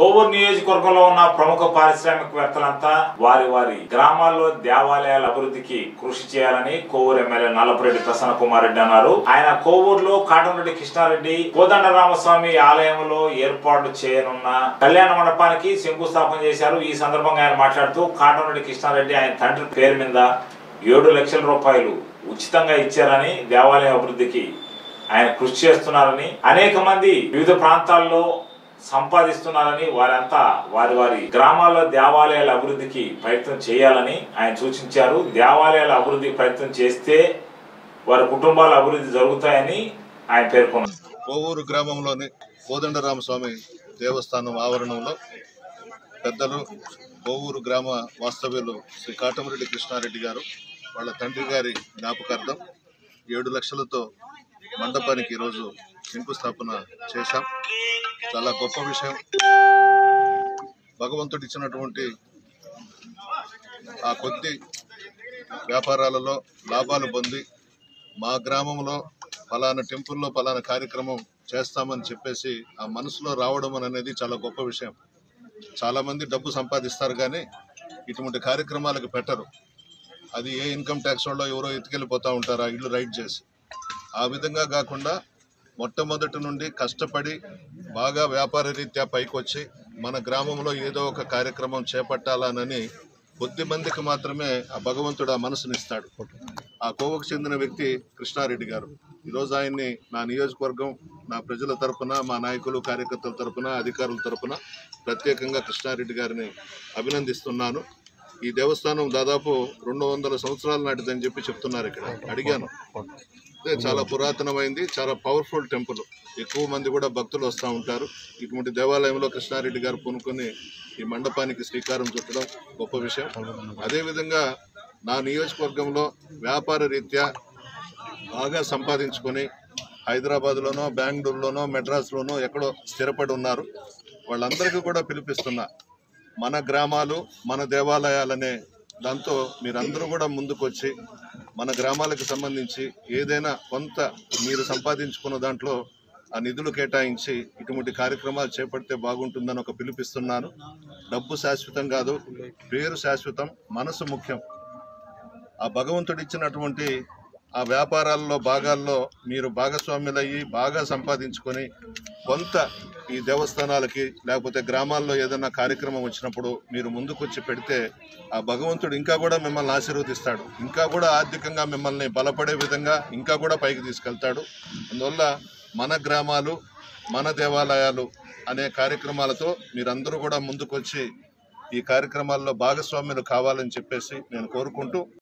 కోవూరు నియోజకవర్గంలో ఉన్న ప్రముఖ పారిశ్రామికవేత్తలంతా వారి వారి గ్రామాల్లో దేవాలయాల అభివృద్ధికి కృషి చేయాలని కోవూరు ఎమ్మెల్యే నల్లపురెడ్డి ప్రసన్న కుమార్ రెడ్డి అన్నారు ఆయన కోవూరులో కాటంరెడ్డి కృష్ణారెడ్డి కోదండ రామస్వామి ఆలయంలో ఏర్పాటు చేయనున్న కళ్యాణ మండపానికి శంకుస్థాపన చేశారు ఈ సందర్భంగా ఆయన మాట్లాడుతూ కాటంరెడ్డి కృష్ణారెడ్డి ఆయన తండ్రి పేరు మీద ఏడు లక్షల రూపాయలు ఉచితంగా ఇచ్చారని దేవాలయం అభివృద్ధికి ఆయన కృషి చేస్తున్నారని అనేక మంది వివిధ ప్రాంతాల్లో సంపాదిస్తున్నారని వారంతా వారి వారి గ్రామాల్లో దేవాలయాల అభివృద్ధికి ప్రయత్నం చేయాలని ఆయన సూచించారు దేవాలయాల అభివృద్ధి ప్రయత్నం చేస్తే వారి కుటుంబాల అభివృద్ధి జరుగుతాయని ఆయన పేర్కొన్నారు కోవూరు గ్రామంలోని కోదండరామస్వామి దేవస్థానం ఆవరణంలో పెద్దలు కోవూరు గ్రామ వాస్తవ్యులు శ్రీ కాటమరెడ్డి కృష్ణారెడ్డి గారు వాళ్ళ తండ్రి గారి జ్ఞాపకార్థం ఏడు లక్షలతో మండపానికి ఈరోజు శంకుస్థాపన చేశాం చాలా గొప్ప విషయం భగవంతుడు ఇచ్చినటువంటి ఆ కొద్ది వ్యాపారాలలో లాభాలు పొంది మా గ్రామంలో ఫలానా టెంపుల్లో ఫలానా కార్యక్రమం చేస్తామని చెప్పేసి ఆ మనసులో రావడం అనేది చాలా గొప్ప విషయం చాలా మంది డబ్బు సంపాదిస్తారు కానీ ఇటువంటి కార్యక్రమాలకు పెట్టరు అది ఏ ఇన్కమ్ ట్యాక్స్ వాళ్ళు ఎవరో ఎత్తుకెళ్ళిపోతూ ఉంటారు ఆ ఇల్లు రైట్ చేసి ఆ విధంగా కాకుండా మొట్టమొదటి నుండి కష్టపడి బాగా వ్యాపార రీత్యా పైకొచ్చి మన గ్రామంలో ఏదో ఒక కార్యక్రమం చేపట్టాలనని కొద్ది మందికి మాత్రమే ఆ భగవంతుడు ఆ మనసునిస్తాడు ఆ కోవకు చెందిన వ్యక్తి కృష్ణారెడ్డి గారు ఈరోజు ఆయన్ని నా నియోజకవర్గం నా ప్రజల తరపున మా నాయకులు కార్యకర్తల తరపున అధికారుల తరపున ప్రత్యేకంగా కృష్ణారెడ్డి గారిని అభినందిస్తున్నాను ఈ దేవస్థానం దాదాపు రెండు వందల సంవత్సరాల నాటిదని చెప్పి చెప్తున్నారు ఇక్కడ అడిగాను అదే చాలా పురాతనమైంది చాలా పవర్ఫుల్ టెంపుల్ ఎక్కువ మంది కూడా భక్తులు వస్తూ ఉంటారు ఇటువంటి దేవాలయంలో కృష్ణారెడ్డి గారు పూనుకొని ఈ మండపానికి శ్రీకారం చుట్టడం గొప్ప విషయం అదేవిధంగా నా నియోజకవర్గంలో వ్యాపార రీత్యా బాగా సంపాదించుకొని హైదరాబాద్లోనో బెంగళూరులోనో మెడ్రాస్లోనో ఎక్కడో స్థిరపడి ఉన్నారు వాళ్ళందరికీ కూడా పిలిపిస్తున్నా మన గ్రామాలు మన దేవాలయాలనే దాంతో మీరందరూ కూడా ముందుకొచ్చి మన గ్రామాలకు సంబంధించి ఏదైనా కొంత మీరు సంపాదించుకున్న దాంట్లో ఆ నిధులు కేటాయించి ఇటువంటి కార్యక్రమాలు చేపడితే బాగుంటుందని ఒక పిలిపిస్తున్నాను డబ్బు శాశ్వతం కాదు పేరు శాశ్వతం మనసు ముఖ్యం ఆ భగవంతుడు ఇచ్చినటువంటి ఆ వ్యాపారాల్లో భాగాల్లో మీరు భాగస్వామ్యులయ్యి బాగా సంపాదించుకొని కొంత ఈ దేవస్థానాలకి లేకపోతే గ్రామాల్లో ఏదైనా కార్యక్రమం వచ్చినప్పుడు మీరు ముందుకొచ్చి పెడితే ఆ భగవంతుడు ఇంకా కూడా మిమ్మల్ని ఆశీర్వదిస్తాడు ఇంకా కూడా ఆర్థికంగా మిమ్మల్ని బలపడే విధంగా ఇంకా కూడా పైకి తీసుకెళ్తాడు అందువల్ల మన గ్రామాలు మన దేవాలయాలు అనే కార్యక్రమాలతో మీరందరూ కూడా ముందుకొచ్చి ఈ కార్యక్రమాల్లో భాగస్వామ్యులు కావాలని చెప్పేసి నేను కోరుకుంటూ